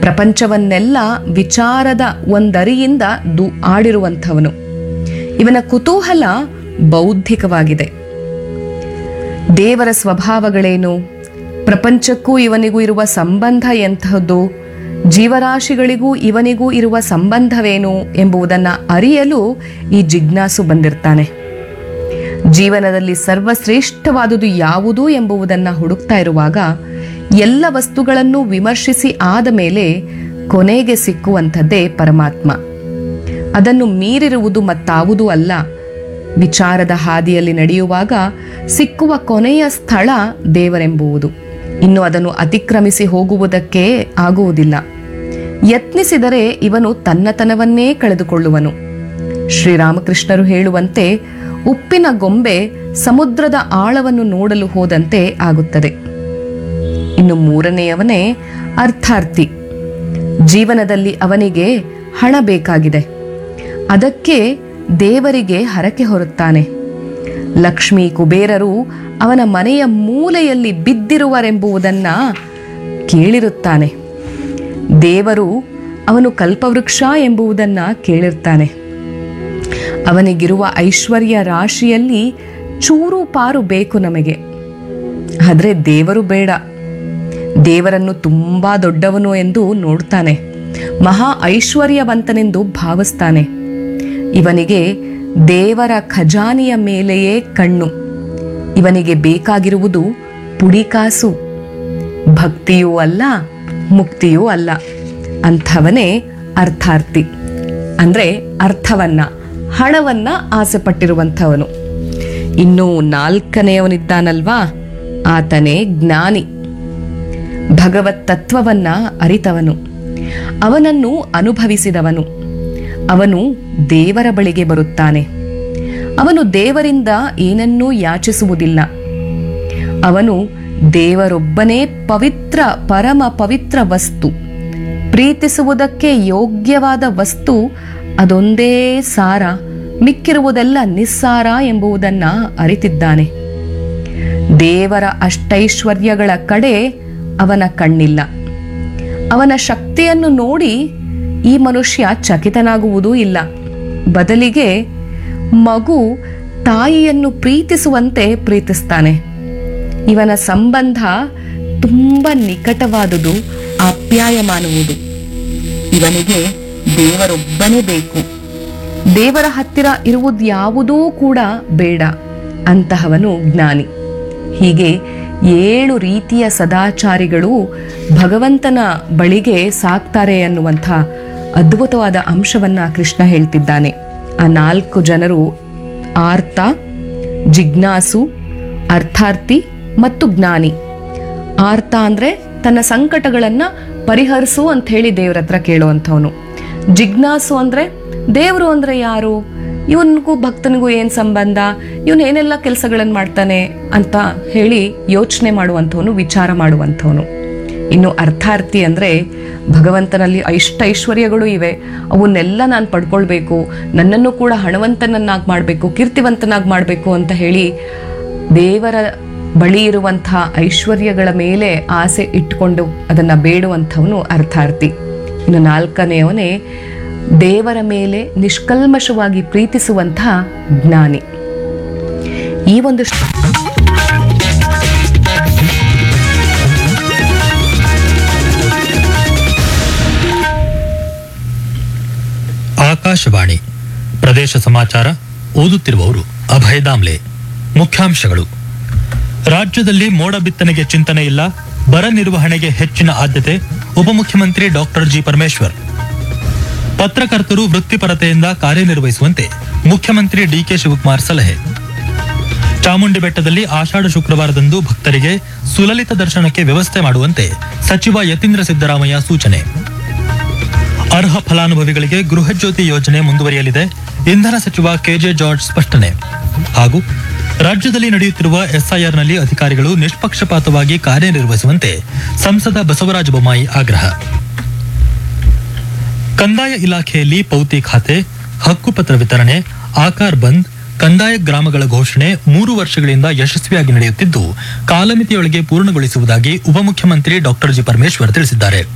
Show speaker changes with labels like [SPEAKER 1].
[SPEAKER 1] ಪ್ರಪಂಚವನ್ನೆಲ್ಲ ವಿಚಾರದ ಒಂದರಿಯಿಂದ ದು ಆಡಿರುವಂಥವನು ಇವನ ಕುತೂಹಲ ಬೌದ್ಧಿಕವಾಗಿದೆ ದೇವರ ಸ್ವಭಾವಗಳೇನು ಪ್ರಪಂಚಕ್ಕೂ ಇವನಿಗೂ ಇರುವ ಸಂಬಂಧ ಎಂತಹದ್ದು ಜೀವರಾಶಿಗಳಿಗೂ ಇವನಿಗೂ ಇರುವ ಸಂಬಂಧವೇನು ಎಂಬುದನ್ನು ಅರಿಯಲು ಈ ಜಿಜ್ಞಾಸು ಬಂದಿರ್ತಾನೆ ಜೀವನದಲ್ಲಿ ಸರ್ವಶ್ರೇಷ್ಠವಾದುದು ಯಾವುದು ಎಂಬುದನ್ನು ಹುಡುಕ್ತಾ ಇರುವಾಗ ಎಲ್ಲ ವಸ್ತುಗಳನ್ನು ವಿಮರ್ಶಿಸಿ ಆದ ಮೇಲೆ ಕೊನೆಗೆ ಸಿಕ್ಕುವಂಥದ್ದೇ ಪರಮಾತ್ಮ ಅದನ್ನು ಮೀರಿರುವುದು ಮತ್ತಾವುದೂ ಅಲ್ಲ ವಿಚಾರದ ಹಾದಿಯಲ್ಲಿ ನಡೆಯುವಾಗ ಸಿಕ್ಕುವ ಕೊನೆಯ ಸ್ಥಳ ದೇವರೆಂಬುವುದು ಇನ್ನು ಅದನ್ನು ಅತಿಕ್ರಮಿಸಿ ಹೋಗುವುದಕ್ಕೆ ಆಗುವುದಿಲ್ಲ ಯತ್ನಿಸಿದರೆ ಇವನು ತನ್ನತನವನ್ನೇ ಕಳೆದುಕೊಳ್ಳುವನು ಶ್ರೀರಾಮಕೃಷ್ಣರು ಹೇಳುವಂತೆ ಉಪ್ಪಿನ ಗೊಂಬೆ ಸಮುದ್ರದ ಆಳವನ್ನು ನೋಡಲು ಹೋದಂತೆ ಆಗುತ್ತದೆ ಇನ್ನು ಮೂರನೆಯವನೇ ಅರ್ಥಾರ್ಥಿ ಜೀವನದಲ್ಲಿ ಅವನಿಗೆ ಹಣ ಬೇಕಾಗಿದೆ ಅದಕ್ಕೆ ದೇವರಿಗೆ ಹರಕೆ ಹೊರುತ್ತಾನೆ ಲಕ್ಷ್ಮೀ ಕುಬೇರರು ಅವನ ಮನೆಯ ಮೂಲೆಯಲ್ಲಿ ಬಿದ್ದಿರುವರೆಂಬುದನ್ನ ಕೇಳಿರುತ್ತಾನೆ ದೇವರು ಅವನು ಕಲ್ಪವೃಕ್ಷ ಎಂಬುದನ್ನ ಕೇಳಿರ್ತಾನೆ ಅವನಿಗಿರುವ ಐಶ್ವರ್ಯ ರಾಶಿಯಲ್ಲಿ ಚೂರು ಪಾರು ಬೇಕು ನಮಗೆ ಆದರೆ ದೇವರು ಬೇಡ ದೇವರನ್ನು ತುಂಬಾ ದೊಡ್ಡವನು ಎಂದು ನೋಡ್ತಾನೆ ಮಹಾ ಐಶ್ವರ್ಯವಂತನೆಂದು ಭಾವಿಸ್ತಾನೆ ಇವನಿಗೆ ದೇವರ ಖಜಾನೆಯ ಮೇಲೆಯೇ ಕಣ್ಣು ಇವನಿಗೆ ಬೇಕಾಗಿರುವುದು ಪುಡಿಕಾಸು ಭಕ್ತಿಯೂ ಅಲ್ಲ ಮುಕ್ತಿಯೂ ಅಲ್ಲ ಅಂಥವನೇ ಅರ್ಥಾರ್ಥಿ ಅಂದ್ರೆ ಅರ್ಥವನ್ನ ಹಣವನ್ನ ಆಸೆ ಪಟ್ಟಿರುವಂಥವನು ಇನ್ನು ನಾಲ್ಕನೆಯವನಿದ್ದಾನಲ್ವಾ ಆತನೇ ಜ್ಞಾನಿ ಭಗವತ್ ತತ್ವವನ್ನ ಅರಿತವನು ಅವನನ್ನು ಅನುಭವಿಸಿದವನು ಅವನು ದೇವರ ಬಳಿಗೆ ಬರುತ್ತಾನೆ ಅವನು ದೇವರಿಂದ ಏನನ್ನೂ ಯಾಚಿಸುವುದಿಲ್ಲ ಅವನು ದೇವರೊಬ್ಬನೇ ಪವಿತ್ರ ಪರಮ ಪವಿತ್ರ ವಸ್ತು ಪ್ರೀತಿಸುವುದಕ್ಕೆ ಯೋಗ್ಯವಾದ ವಸ್ತು ಅದೊಂದೇ ಸಾರ ಮಿಕ್ಕಿರುವುದೆಲ್ಲ ನಿಸ್ಸಾರ ಎಂಬುದನ್ನ ಅರಿತಿದ್ದಾನೆ ದೇವರ ಅಷ್ಟೈಶ್ವರ್ಯಗಳ ಕಡೆ ಅವನ ಕಣ್ಣಿಲ್ಲ ಅವನ ಶಕ್ತಿಯನ್ನು ನೋಡಿ ಈ ಮನುಷ್ಯ ಚಕಿತನಾಗುವುದೂ ಇಲ್ಲ ಬದಲಿಗೆ ಮಗು ತಾಯಿಯನ್ನು ಪ್ರೀತಿಸುವಂತೆ ಪ್ರೀತಿಸ್ತಾನೆ ಇವನ ಸಂಬಂಧ ತುಂಬ ನಿಕಟವಾದುದು ಆಪ್ಯಾಯಮಾನುವುದು ಇವನಿಗೆ ದೇವರೊಬ್ಬನೇ ಬೇಕು ದೇವರ ಹತ್ತಿರ ಇರುವುದು ಯಾವುದೂ ಕೂಡ ಬೇಡ ಅಂತಹವನು ಜ್ಞಾನಿ ಹೀಗೆ ಏಳು ರೀತಿಯ ಸದಾಚಾರಿಗಳು ಭಗವಂತನ ಬಳಿಗೆ ಸಾಕ್ತಾರೆ ಅನ್ನುವಂಥ ಅದ್ಭುತವಾದ ಅಂಶವನ್ನ ಕೃಷ್ಣ ಹೇಳ್ತಿದ್ದಾನೆ ಆ ನಾಲ್ಕು ಜನರು ಆರ್ತ ಜಿಜ್ಞಾಸು ಅರ್ಥಾರ್ಥಿ ಮತ್ತು ಜ್ಞಾನಿ ಆರ್ತ ಅಂದ್ರೆ ತನ್ನ ಸಂಕಟಗಳನ್ನ ಪರಿಹರಿಸು ಅಂತ ಹೇಳಿ ದೇವ್ರ ಹತ್ರ ಕೇಳುವಂಥವನು ಜಿಜ್ಞಾಸು ಅಂದ್ರೆ ದೇವರು ಅಂದ್ರೆ ಯಾರು ಇವನಿಗೂ ಭಕ್ತನಿಗೂ ಏನ್ ಸಂಬಂಧ ಇವನ್ ಏನೆಲ್ಲ ಕೆಲಸಗಳನ್ನು ಮಾಡ್ತಾನೆ ಅಂತ ಹೇಳಿ ಯೋಚನೆ ಮಾಡುವಂಥವನು ವಿಚಾರ ಮಾಡುವಂಥವನು ಇನ್ನು ಅರ್ಥಾರ್ಥಿ ಅಂದ್ರೆ ಭಗವಂತನಲ್ಲಿ ಇಷ್ಟ ಐಶ್ವರ್ಯಗಳು ಇವೆ ಅವನ್ನೆಲ್ಲ ನಾನು ಪಡ್ಕೊಳ್ಬೇಕು ನನ್ನನ್ನು ಕೂಡ ಹಣವಂತನನ್ನಾಗಿ ಮಾಡಬೇಕು ಕೀರ್ತಿವಂತನಾಗಿ ಮಾಡಬೇಕು ಅಂತ ಹೇಳಿ ದೇವರ ಬಳಿ ಇರುವಂತಹ ಐಶ್ವರ್ಯಗಳ ಮೇಲೆ ಆಸೆ ಇಟ್ಕೊಂಡು ಅದನ್ನ ಬೇಡುವಂಥವನು ಅರ್ಥಾರ್ಥಿ ಇನ್ನು ನಾಲ್ಕನೆಯವನೇ ದೇವರ ಮೇಲೆ ನಿಷ್ಕಲ್ಮಶವಾಗಿ ಪ್ರೀತಿಸುವಂತಹ ಜ್ಞಾನಿ ಈ ಒಂದು ಶ್ಲೋ-
[SPEAKER 2] ಆಕಾಶವಾಣಿ ಪ್ರದೇಶ ಸಮಾಚಾರ ಓದುತ್ತಿರುವವರು ಅಭಯ ದಾಮ್ಲೆ ಮುಖ್ಯಾಂಶಗಳು ರಾಜ್ಯದಲ್ಲಿ ಮೋಡ ಬಿತ್ತನೆಗೆ ಚಿಂತನೆ ಇಲ್ಲ ಬರ ನಿರ್ವಹಣೆಗೆ ಹೆಚ್ಚಿನ ಆದ್ಯತೆ ಉಪಮುಖ್ಯಮಂತ್ರಿ ಡಾಕ್ಟರ್ ಜಿ ಪರಮೇಶ್ವರ್ ಪತ್ರಕರ್ತರು ವೃತ್ತಿಪರತೆಯಿಂದ ಕಾರ್ಯನಿರ್ವಹಿಸುವಂತೆ ಮುಖ್ಯಮಂತ್ರಿ ಡಿಕೆ ಶಿವಕುಮಾರ್ ಸಲಹೆ ಚಾಮುಂಡಿ ಬೆಟ್ಟದಲ್ಲಿ ಆಷಾಢ ಶುಕ್ರವಾರದಂದು ಭಕ್ತರಿಗೆ ಸುಲಲಿತ ದರ್ಶನಕ್ಕೆ ವ್ಯವಸ್ಥೆ ಮಾಡುವಂತೆ ಸಚಿವ ಯತೀಂದ್ರ ಸಿದ್ದರಾಮಯ್ಯ ಸೂಚನೆ ಅರ್ಹ ಫಲಾನುಭವಿಗಳಿಗೆ ಗೃಹ ಜ್ಯೋತಿ ಯೋಜನೆ ಮುಂದುವರಿಯಲಿದೆ ಇಂಧನ ಸಚಿವ ಕೆಜೆ ಜಾರ್ಜ್ ಸ್ಪಷ್ಟನೆ ಹಾಗೂ ರಾಜ್ಯದಲ್ಲಿ ನಡೆಯುತ್ತಿರುವ ಎಸ್ಐಆರ್ನಲ್ಲಿ ಅಧಿಕಾರಿಗಳು ನಿಷ್ಪಕ್ಷಪಾತವಾಗಿ ಕಾರ್ಯನಿರ್ವಹಿಸುವಂತೆ ಸಂಸದ ಬಸವರಾಜ ಬೊಮ್ಮಾಯಿ ಆಗ್ರಹ ಕಂದಾಯ ಇಲಾಖೆಯಲ್ಲಿ ಪೌತಿ ಖಾತೆ ಹಕ್ಕುಪತ್ರ ವಿತರಣೆ ಆಕಾರ್ ಬಂದ್ ಕಂದಾಯ ಗ್ರಾಮಗಳ ಘೋಷಣೆ ಮೂರು ವರ್ಷಗಳಿಂದ ಯಶಸ್ವಿಯಾಗಿ ನಡೆಯುತ್ತಿದ್ದು ಕಾಲಮಿತಿಯೊಳಗೆ ಪೂರ್ಣಗೊಳಿಸುವುದಾಗಿ ಉಪಮುಖ್ಯಮಂತ್ರಿ ಡಾಕ್ಟರ್ ಜಿ ಪರಮೇಶ್ವರ್ ತಿಳಿಸಿದ್ದಾರೆ